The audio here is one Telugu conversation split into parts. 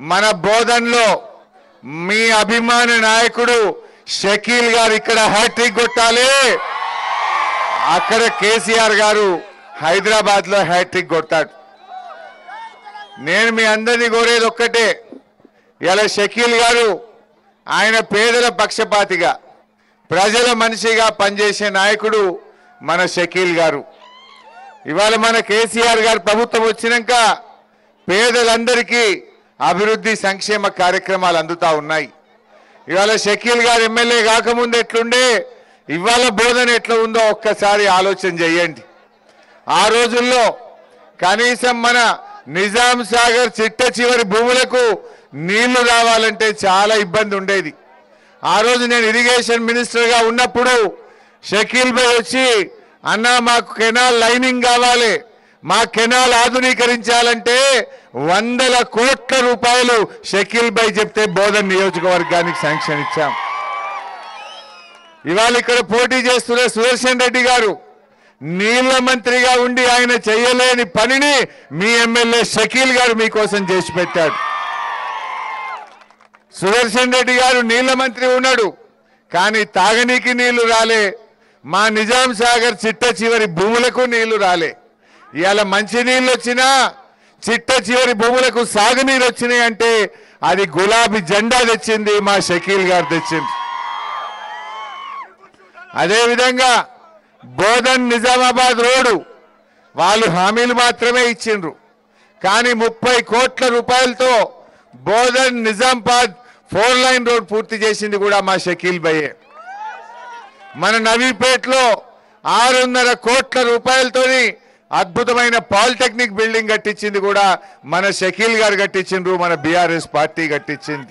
మన బోధన్లో మీ అభిమాన నాయకుడు షకీల్ గారు ఇక్కడ హ్యాట్రిక్ కొట్టాలి అక్కడ కేసీఆర్ గారు హైదరాబాద్ లో హ్యాట్రిక్ కొడతాడు నేను మీ అందరినీ కోరేది ఒక్కటే ఇలా షకీల్ గారు ఆయన పేదల పక్షపాతిగా ప్రజల మనిషిగా పనిచేసే నాయకుడు మన షకీల్ గారు ఇవాళ మన కేసీఆర్ గారు ప్రభుత్వం వచ్చినాక పేదలందరికీ అభివృద్ధి సంక్షేమ కార్యక్రమాలు అందుతా ఉన్నాయి ఇవాళ షకీల్ గారు ఎమ్మెల్యే కాకముందు ఎట్లుండే ఇవాళ బోధన ఎట్లా ఉందో ఒక్కసారి ఆలోచన చేయండి ఆ రోజుల్లో కనీసం మన నిజాం సాగర్ చిట్ట చివరి భూములకు నీళ్లు రావాలంటే చాలా ఇబ్బంది ఉండేది ఆ రోజు నేను ఇరిగేషన్ మినిస్టర్గా ఉన్నప్పుడు షకీల్ భాయ్ వచ్చి అన్నా మాకు కెనాల్ లైనింగ్ కావాలి మా కెనాల్ ఆధునీకరించాలంటే వందల కోట్ల రూపాయలు షకీల్ భాయ్ చెప్తే బోధన్ నియోజకవర్గానికి శాంక్షన్ ఇచ్చాం ఇవాళ ఇక్కడ పోటీ చేస్తున్న సుదర్శన్ రెడ్డి గారు నీళ్ల మంత్రిగా ఉండి ఆయన చేయలేని పనిని మీ ఎమ్మెల్యే షకీల్ గారు మీకోసం చేసి పెట్టాడు సుదర్శన్ రెడ్డి గారు నీళ్ల మంత్రి ఉన్నాడు కానీ తాగనీకి నీళ్లు రాలే మా నిజాం సాగర్ చిట్ట చివరి భూములకు నీళ్లు రాలే ఇవాళ మంచి నీళ్ళు వచ్చినా చిట్ట చివరి భూములకు సాగునీరు వచ్చినాయి అంటే అది గులాబీ జెండా తెచ్చింది మా షకీల్ గారు తెచ్చింది అదేవిధంగా బోధన్ నిజామాబాద్ రోడ్డు వాళ్ళు హామీలు మాత్రమే ఇచ్చిండ్రు కానీ ముప్పై కోట్ల రూపాయలతో Bodhan Nizamabad four lane road పూర్తి చేసింది కూడా మా షకీల్ భయ్యే మన నవీపేట్లో ఆరున్నర కోట్ల రూపాయలతోని అద్భుతమైన పాలిటెక్నిక్ బిల్డింగ్ కట్టించింది కూడా మన షకీల్ గారు కట్టించిండ్రు మన బీఆర్ఎస్ పార్టీ కట్టించింది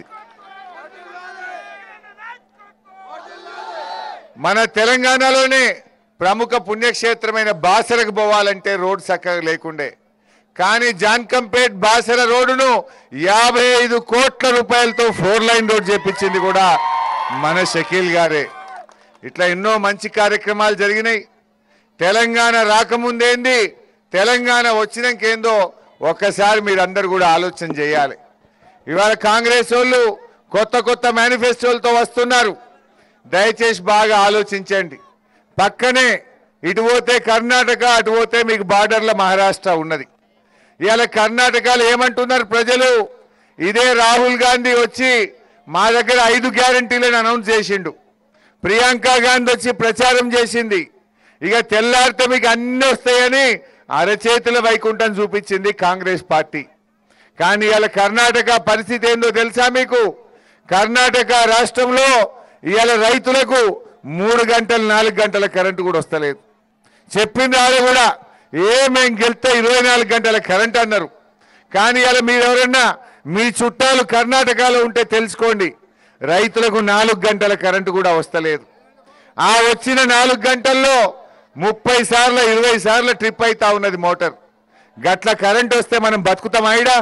మన తెలంగాణలోనే ప్రముఖ పుణ్యక్షేత్రమైన బాసరకు పోవాలంటే రోడ్ చక్కగా లేకుండే కానీ జాన్కంపేట్ బాసర రోడ్డును యాభై ఐదు కోట్ల రూపాయలతో ఫోర్ లైన్ రోడ్ చేపించింది కూడా మన షకీల్ గారే ఇట్లా ఎన్నో మంచి కార్యక్రమాలు జరిగినాయి తెలంగాణ రాకముందేంది తెలంగాణ వచ్చినాకేందో ఒక్కసారి మీరందరూ కూడా ఆలోచన చేయాలి ఇవాళ కాంగ్రెస్ వాళ్ళు కొత్త కొత్త మేనిఫెస్టోలతో వస్తున్నారు దయచేసి బాగా ఆలోచించండి పక్కనే ఇటు పోతే కర్ణాటక అటు పోతే మీకు బార్డర్ల మహారాష్ట్ర ఉన్నది ఇవాళ కర్ణాటకలో ఏమంటున్నారు ప్రజలు ఇదే రాహుల్ గాంధీ వచ్చి మా దగ్గర ఐదు గ్యారంటీలను అనౌన్స్ చేసిండు ప్రియాంక గాంధీ వచ్చి ప్రచారం చేసింది ఇక తెల్లారితే మీకు అన్ని వస్తాయని అరచేతుల వైకుంఠం చూపించింది కాంగ్రెస్ పార్టీ కానీ ఇవాళ కర్ణాటక పరిస్థితి ఏందో తెలుసా మీకు కర్ణాటక రాష్ట్రంలో ఇవాళ రైతులకు మూడు గంటలు నాలుగు గంటల కరెంటు కూడా వస్తలేదు చెప్పింది ఆడ కూడా ఏ మేం గెలితే ఇరవై నాలుగు గంటల కరెంట్ అన్నారు కానీ ఇవాళ మీరు ఎవరన్నా మీ చుట్టాలు కర్ణాటకలో ఉంటే తెలుసుకోండి రైతులకు నాలుగు గంటల కరెంటు కూడా వస్తలేదు ఆ వచ్చిన నాలుగు గంటల్లో ముప్పై సార్లు ఇరవై సార్లు ట్రిప్ అవుతా ఉన్నది మోటార్ గట్ల కరెంట్ వస్తే మనం బతుకుతాం ఆయిడా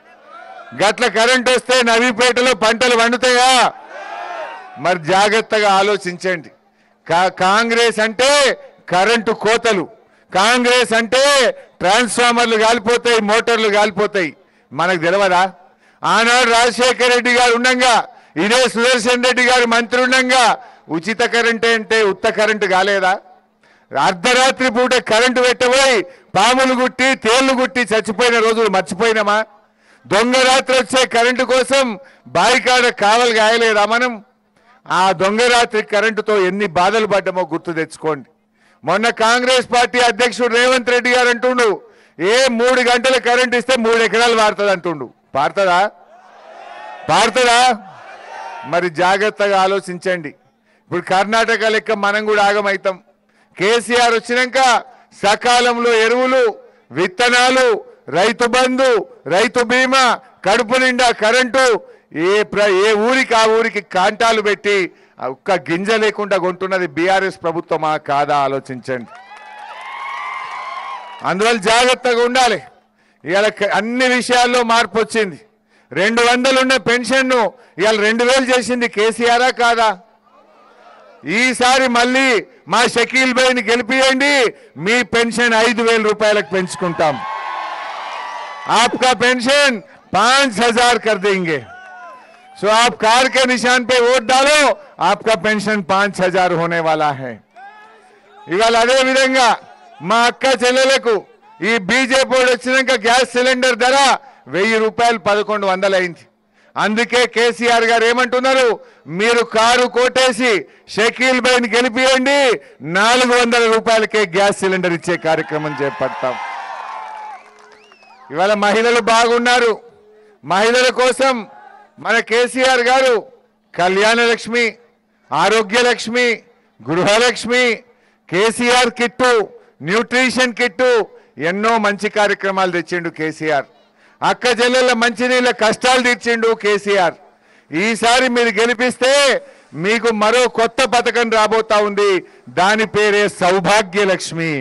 గట్ల కరెంట్ వస్తే నవీపేటలో పంటలు వండుతాయా మరి జాగ్రత్తగా ఆలోచించండి కా- కాంగ్రెస్ అంటే కరెంటు కోతలు కాంగ్రెస్ అంటే ట్రాన్స్ఫార్మర్లు కాలిపోతాయి మోటార్లు కాలిపోతాయి మనకు తెలియదా ఆనాడు రాజశేఖర రెడ్డి గారు ఉండంగా ఇదే సుదర్శన్ రెడ్డి గారు మంత్రి ఉండంగా ఉచిత కరెంట్ అంటే ఉత్త కరెంటు కాలేదా అర్ధరాత్రి పూట కరెంటు పెట్టబోయి పాములు గుట్టి తేళ్లు గుట్టి చచ్చిపోయిన రోజులు మర్చిపోయినామా దొంగ రాత్రి వచ్చే కరెంటు కోసం బాయికాడ కావలు గాయలేదా మనం ఆ దొంగ రాత్రి కరెంటుతో ఎన్ని బాధలు పడ్డామో గుర్తు తెచ్చుకోండి మొన్న కాంగ్రెస్ పార్టీ అధ్యక్షుడు రేవంత్ రెడ్డి గారు అంటుండు ఏ మూడు గంటల కరెంట్ ఇస్తే మూడు ఎకరాలు వాడుతుంది అంటుండు పారుతుందా పారుతుందా మరి జాగ్రత్తగా ఆలోచించండి ఇప్పుడు కర్ణాటక లెక్క మనం కూడా ఆగమవుతాం కేసీఆర్ వచ్చినాక సకాలంలో ఎరువులు విత్తనాలు రైతు బంధు రైతు బీమా కడుపు నిండా కరెంటు ఏ ప్ర ఏ ఊరికి ఆ ఊరికి కాంటాలు పెట్టి ఆ ఒక్క గింజ లేకుండా కొంటున్నది బీఆర్ఎస్ ప్రభుత్వమా కాదా ఆలోచించండి అందువల్ల జాగ్రత్తగా ఉండాలి ఇవాళ క- అన్ని విషయాల్లో మార్పు వచ్చింది రెండు వందలు ఉన్న పెన్షన్ను ఇవాళ రెండు వేలు చేసింది కేసీఆరా కాదా ఈసారి మళ్ళీ మా షకీల్ బైని గెలిపియండి మీ పెన్షన్ ఐదు వేల రూపాయలకు పెంచుకుంటాం आपका पेंशन पांच हजार कर देंगे सो आप कार के निशान पे वोट डालो आपका पेंशन पांच हजार होने वाला है ఇవాళ అదే విధంగా మా అక్క చెల్లెలకు ఈ బీజేపీ వాడు వచ్చినాక గ్యాస్ సిలిండర్ ధర వెయ్యి రూపాయలు పదకొండు వందలు అయింది అందుకే కేసీఆర్ గారు ఏమంటున్నారు మీరు కారు కోటేసి షకీల్ బైన్ గెలిపియండి నాలుగు వందల రూపాయలకే గ్యాస్ సిలిండర్ ఇచ్చే కార్యక్రమం చేపడతాం ఇవాళ మహిళలు బాగున్నారు మహిళల కోసం మన కేసీఆర్ గారు Kalyana Lakshmi Arogya Lakshmi Gruhalakshmi KCR kit nutrition kit ఎన్నో మంచి కార్యక్రమాలు తెచ్చిండు కేసీఆర్ అక్క చెల్లెళ్ళ మంచినీళ్ళ కష్టాలు తీర్చిండు కేసీఆర్ ఈసారి మీరు గెలిపిస్తే మీకు మరో కొత్త పథకం రాబోతా ఉంది దాని పేరే సౌభాగ్య లక్ష్మి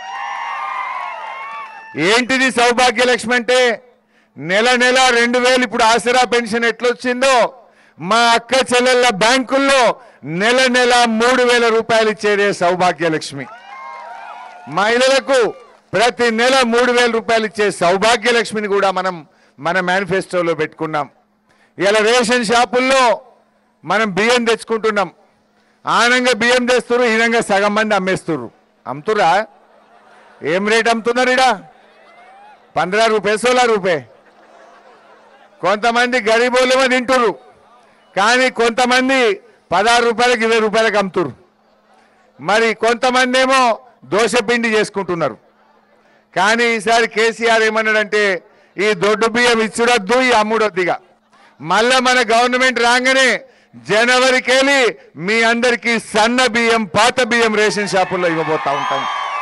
ఏంటిది సౌభాగ్య లక్ష్మి అంటే నెల నెల రెండు వేలు ఇప్పుడు ఆసరా పెన్షన్ ఎట్లొచ్చిందో మా అక్క చెల్లెళ్ళ బ్యాంకుల్లో నెల నెల మూడు వేల రూపాయలు ఇచ్చేదే సౌభాగ్య లక్ష్మి మహిళలకు ప్రతి నెల మూడు వేల రూపాయలు ఇచ్చే సౌభాగ్య లక్ష్మిని కూడా మనం మన మేనిఫెస్టోలో పెట్టుకున్నాం ఇలా రేషన్ షాపుల్లో మనం బియ్యం తెచ్చుకుంటున్నాం ఆనంగా బియ్యం తెస్తున్నారు ఈనంగా సగం మంది అమ్మేస్తున్నారు అమ్ముతురా ఏం రేట్ అమ్ముతున్నారు ఇడా పంద్రా రూపాయ సోలా రూపాయ కొంతమంది గరీబోళ్ళేమో తింటురు కానీ కొంతమంది పదహారు రూపాయలకు ఇరవై రూపాయలకు అమ్ముతురు మరి కొంతమంది ఏమో దోశపిండి చేసుకుంటున్నారు కానీ ఈసారి కేసీఆర్ ఏమన్నాడంటే ఈ దొడ్డు బియ్యం ఇచ్చుడొద్దు ఈ అమ్ముడొద్దిగా మళ్ళా మన గవర్నమెంట్ రాగానే జనవరికెళ్ళి మీ అందరికీ సన్న బియ్యం పాత బియ్యం రేషన్ షాపుల్లో ఇవ్వబోతా ఉంటాం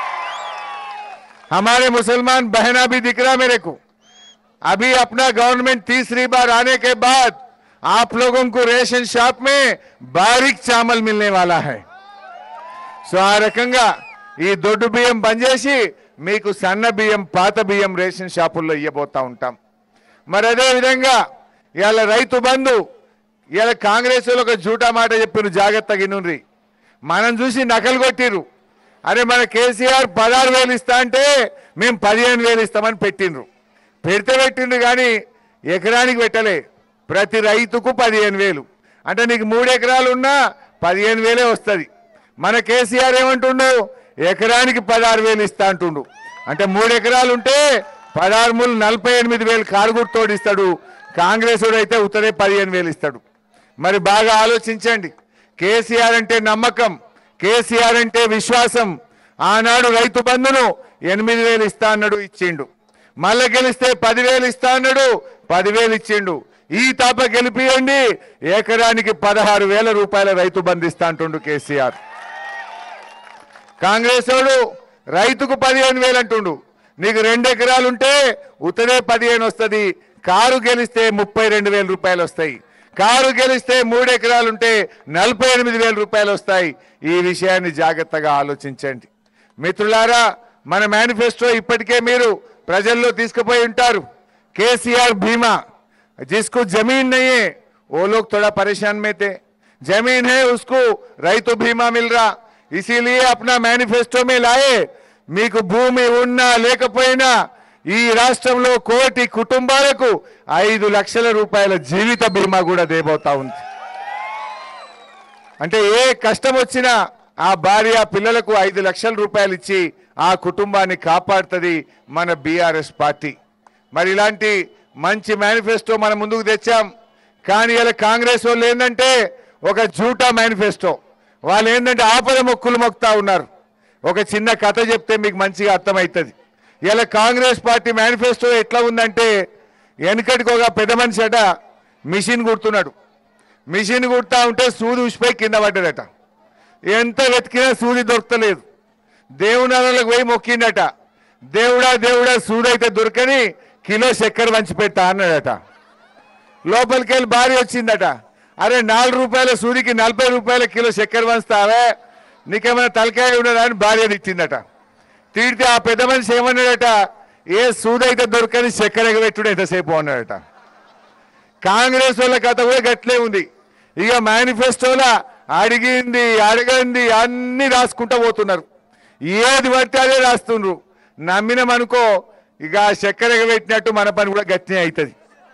हमारे मुसलमान बहना भी दिख रहा मेरे को अभी अपना गवर्नमेंट तीसरी बार आने के बाद आप लोगों को रेशन शॉप में बारीक चावल मिलने वाला है సో ఆ రకంగా ఈ దొడ్డు బియ్యం బంద్ చేసి మీకు సన్న బియ్యం పాత బియ్యం రేషన్ షాపుల్లో ఇవ్వబోతా ఉంటాం మరి అదే విధంగా ఇవాళ రైతు బంధు ఇవాళ కాంగ్రెస్ వాళ్ళు ఒక జూటా మాట చెప్పిన జాగ్రత్తగా ఇనుండ్రి మనం చూసి నకలు కొట్టిర్రు అరే మన కేసీఆర్ పదహారు వేలు ఇస్తా అంటే మేము పదిహేను వేలు ఇస్తామని పెట్టిండ్రు పెడితే పెట్టిండ్రు కానీ ఎకరానికి పెట్టలే ప్రతి రైతుకు పదిహేను వేలు అంటే నీకు మూడు ఎకరాలు ఉన్నా పదిహేను వేలే వస్తుంది మన కేసీఆర్ ఏమంటుండు ఎకరానికి పదహారు వేలు ఇస్తా అంటుండు అంటే మూడు ఎకరాలు ఉంటే పదహారు మూడు నలభై ఎనిమిది వేలు కారుగుర్తోడు ఇస్తాడు కాంగ్రెస్ వాడు అయితే ఉత్తరే పదిహేను వేలు ఇస్తాడు మరి బాగా ఆలోచించండి కేసీఆర్ అంటే నమ్మకం కేసీఆర్ అంటే విశ్వాసం ఆనాడు రైతు బంధును ఎనిమిది వేలు ఇస్తా అన్నాడు ఇచ్చిండు మళ్ళా గెలిస్తే పదివేలు ఇస్తా అన్నాడు పదివేలు ఇచ్చిండు ఈ తాప గెలిపియండి ఎకరానికి పదహారు వేల రూపాయల రైతు బంధు ఇస్తా అంటుండు కేసీఆర్ కాంగ్రెస్ వాడు రైతుకు పదిహేను వేలు అంటుండు నీకు రెండు ఎకరాలు ఉంటే ఉత్తరే పదిహేను వస్తుంది కారు గెలిస్తే ముప్పై రెండు వేల రూపాయలు వస్తాయి కారు గెలిస్తే మూడు ఎకరాలు ఉంటే నలభై ఎనిమిది వేల రూపాయలు వస్తాయి ఈ విషయాన్ని జాగ్రత్తగా ఆలోచించండి మిత్రులారా మన మేనిఫెస్టో ఇప్పటికే మీరు ప్రజల్లో తీసుకుపోయి ఉంటారు కేసీఆర్ బీమా जिसको जमीन नहीं है वो लोग थोड़ा परेशान में थे जमीन है उसको రైతు బీమా మిల్ రా ఇसीलिए अपना మేనిఫెస్టో में लाए మీకు భూమి ఉన్నా లేకపోయినా ఈ రాష్ట్రంలో కోటి కుటుంబాలకు ఐదు లక్షల రూపాయల జీవిత బీమా కూడా దేబోతా ఉంది అంటే ఏ కష్టం వచ్చినా ఆ భార్య పిల్లలకు ఐదు లక్షల రూపాయలు ఇచ్చి ఆ కుటుంబాన్ని కాపాడుతుంది మన బీఆర్ఎస్ పార్టీ మరి ఇలాంటి మంచి మేనిఫెస్టో మనం ముందుకు తెచ్చాం కానీ ఇలా కాంగ్రెస్ వాళ్ళు ఏంటంటే ఒక జూటా మేనిఫెస్టో వాళ్ళు ఏంటంటే ఆపద మొక్కులు మొక్కుతా ఉన్నారు ఒక చిన్న కథ చెప్తే మీకు మంచిగా అర్థమవుతుంది ఇలా కాంగ్రెస్ పార్టీ మేనిఫెస్టో ఎట్లా ఉందంటే వెనకటికి ఒక పెద్ద మనిషి అట మిషన్ కుడుతున్నాడు మిషన్ కుడతా ఉంటే సూది ఉసిపోయి కింద పడ్డదట ఎంత వెతికినా సూది దొరకలేదు దేవుని అన్నలకు పోయి మొక్కిండట దేవుడా దేవుడా సూది అయితే దొరకని కిలో చక్కెర వంచి పెట్టా అన్నాడట లోపలికి వెళ్ళి భార్య వచ్చిందట అరే నాలుగు రూపాయల సూదికి నలభై రూపాయల కిలో చక్కెర వంచుతావే నీకేమైనా తలకాయ ఉన్నదా అని భార్య తిట్టిందట తిడితే ఆ పెద్ద మనిషి ఏమన్నాడట ఏ సూది అయితే దొరకని చక్కెర ఎగబెట్టుడు ఎంతసేపు అన్నాడట కాంగ్రెస్ వాళ్ళ కథ కూడా గట్లే ఉంది ఇక మేనిఫెస్టోలా అడిగింది అడగంది అన్ని రాసుకుంటా పోతున్నారు ఏది పడితే అదే రాస్తుండ్రు నమ్మినామనుకో ఇక చక్కెర ఎగబెట్టినట్టు మన పని కూడా గట్టినే అవుతుంది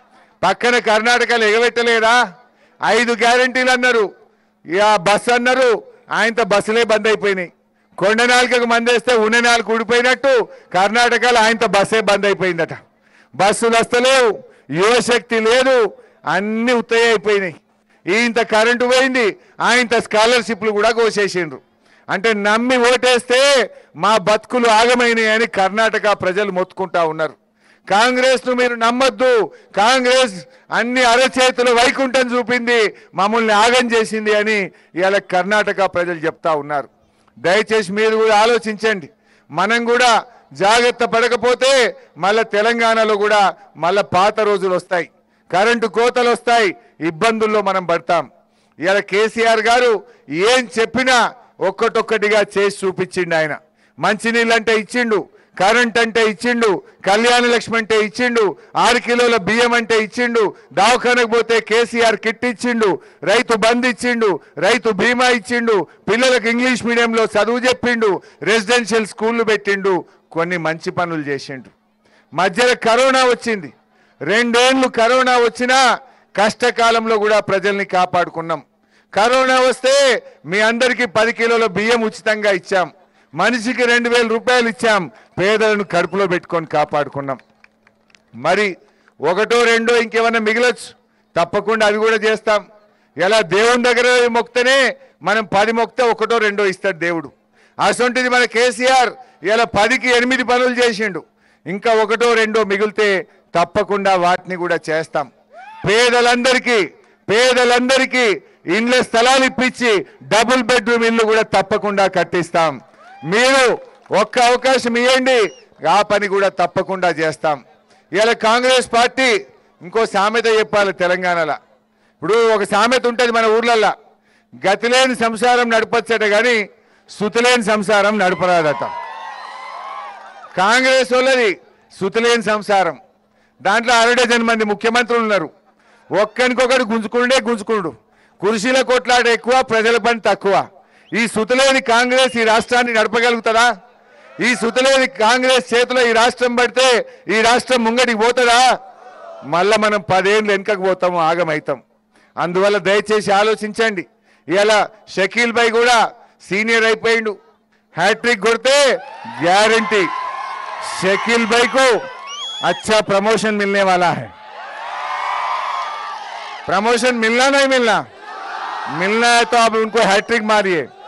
పక్కన కర్ణాటకలో ఎగబెట్టలేదా ఐదు గ్యారంటీలు అన్నారు ఇక బస్సు అన్నారు ఆయనతో బస్సులే బంద్ అయిపోయినాయి కొండ నాలుకకు మందేస్తే ఉన్న నాలుగు ఊడిపోయినట్టు కర్ణాటకలో ఆయనతో బస్సే బంద్ అయిపోయిందట బస్సులు వస్తలేవు యువశక్తి లేదు అన్ని ఉత్తయ్య అయిపోయినాయి ఇంత కరెంటు పోయింది ఆయనత స్కాలర్షిప్లు కూడా కోసేసిండ్రు అంటే నమ్మి ఓటేస్తే మా బతుకులు ఆగమైనాయి అని కర్ణాటక ప్రజలు మొత్తుకుంటా ఉన్నారు కాంగ్రెస్ ను మీరు నమ్మొద్దు కాంగ్రెస్ అన్ని అరచేతులు వైకుంఠం చూపింది మమ్మల్ని ఆగం చేసింది అని ఇవాళ కర్ణాటక ప్రజలు చెప్తా ఉన్నారు దయచేసి మీరు కూడా ఆలోచించండి మనం కూడా జాగ్రత్త పడకపోతే మళ్ళా తెలంగాణలో కూడా మళ్ళా పాత రోజులు వస్తాయి కరెంటు కోతలు వస్తాయి ఇబ్బందుల్లో మనం పడతాం ఇవాళ కేసీఆర్ గారు ఏం చెప్పినా ఒక్కటొక్కటిగా చేసి చూపించిండు ఆయన మంచినీళ్ళు అంటే ఇచ్చిండు కరెంట్ అంటే ఇచ్చిండు కళ్యాణ లక్ష్మి అంటే ఇచ్చిండు ఆరు కిలోల బియ్యం అంటే ఇచ్చిండు దవాఖానకు పోతే కేసీఆర్ కిట్ ఇచ్చిండు రైతు బంద్ ఇచ్చిండు రైతు బీమా ఇచ్చిండు పిల్లలకు ఇంగ్లీష్ మీడియంలో చదువు చెప్పిండు రెసిడెన్షియల్ స్కూళ్ళు పెట్టిండు కొన్ని మంచి పనులు చేసిండు మధ్యలో కరోనా వచ్చింది రెండేళ్లు కరోనా వచ్చినా కష్టకాలంలో కూడా ప్రజల్ని కాపాడుకున్నాం కరోనా వస్తే మీ అందరికీ పది కిలోల బియ్యం ఉచితంగా ఇచ్చాం మనిషికి రెండు వేల రూపాయలు ఇచ్చాం పేదలను కడుపులో పెట్టుకొని కాపాడుకున్నాం మరి ఒకటో రెండో ఇంకేమన్నా మిగిలొచ్చు తప్పకుండా అవి కూడా చేస్తాం ఎలా దేవుని దగ్గర మొక్తేనే మనం పది మొక్తే ఒకటో రెండో ఇస్తాడు దేవుడు అసొంటిది మన కేసీఆర్ ఇలా పదికి ఎనిమిది పనులు చేసిండు ఇంకా ఒకటో రెండో మిగిలితే తప్పకుండా వాటిని కూడా చేస్తాం పేదలందరికీ పేదలందరికీ ఇండ్ల స్థలాలు ఇప్పించి డబుల్ బెడ్రూమ్ ఇల్లు కూడా తప్పకుండా కట్టిస్తాం మీరు ఒక్క అవకాశం ఇవ్వండి ఆ పని కూడా తప్పకుండా చేస్తాం ఇలా కాంగ్రెస్ పార్టీ ఇంకో సామెత చెప్పాలి తెలంగాణలో ఇప్పుడు ఒక సామెత ఉంటుంది మన ఊర్లల్లో గతిలేని సంసారం నడపచ్చట కానీ సుతిలేని సంసారం నడపరాదట కాంగ్రెస్ వాళ్ళది సుతిలేని సంసారం దాంట్లో అరడజన్ మంది ముఖ్యమంత్రులు ఉన్నారు ఒక్కనికొకడు గుంజుకుండే గుంజుకుడు కుర్చీల కొట్లాట ఎక్కువ ప్రజల పని తక్కువ ఈ సుతులేని కాంగ్రెస్ ఈ రాష్ట్రాన్ని నడపగలుగుతుందా ఈ సుతులేని కాంగ్రెస్ చేతిలో ఈ రాష్ట్రం పడితే ఈ రాష్ట్రం ముంగడికి పోతుందా మళ్ళా మనం పదేళ్ళు వెనుకకు పోతాము ఆగమవుతాం అందువల్ల దయచేసి ఆలోచించండి ఇలా షకీల్ భాయ్ కూడా సీనియర్ అయిపోయిండు హ్యాట్రిక్ కొడితే గ్యారంటీ शकील भाई को अच्छा प्रमोशन मिलने वाला है प्रमोशन मिलना नहीं मिलना मिलना है तो आप उनको हैट्रिक मारिए